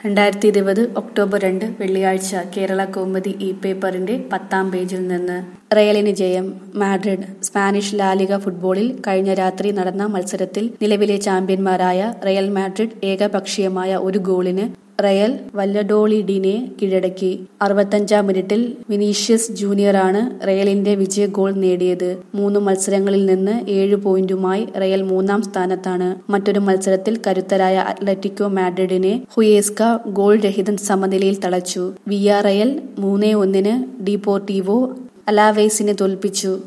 രണ്ടായിരത്തി ഇരുപത് ഒക്ടോബർ രണ്ട് വെള്ളിയാഴ്ച കേരള കൗമുദി ഇ പേപ്പറിന്റെ പത്താം പേജിൽ നിന്ന് റയലിന് ജയം മാഡ്രിഡ് സ്പാനിഷ് ലാലിക ഫുട്ബോളിൽ കഴിഞ്ഞ രാത്രി നടന്ന മത്സരത്തിൽ നിലവിലെ ചാമ്പ്യന്മാരായ റയൽ മാഡ്രിഡ് ഏകപക്ഷീയമായ ഒരു ഗോളിന് റയൽ വല്ലഡോളിഡിനെ കീഴടക്കി അറുപത്തഞ്ചാം മിനിറ്റിൽ വിനീഷ്യസ് ജൂനിയറാണ് റയലിന്റെ വിജയ ഗോൾ നേടിയത് മൂന്ന് മത്സരങ്ങളിൽ നിന്ന് ഏഴ് പോയിന്റുമായി റയൽ മൂന്നാം സ്ഥാനത്താണ് മറ്റൊരു മത്സരത്തിൽ കരുത്തരായ അത്ലറ്റിക്കോ മാഡ്രിഡിനെ ഹുയേസ്ക ഗോൾ രഹിതൻ സമനിലയിൽ തളച്ചു വിയ റയൽ മൂന്നേ ഒന്നിന് ഡിപോർട്ടീവോ അലാവേസിനെ തോൽപ്പിച്ചു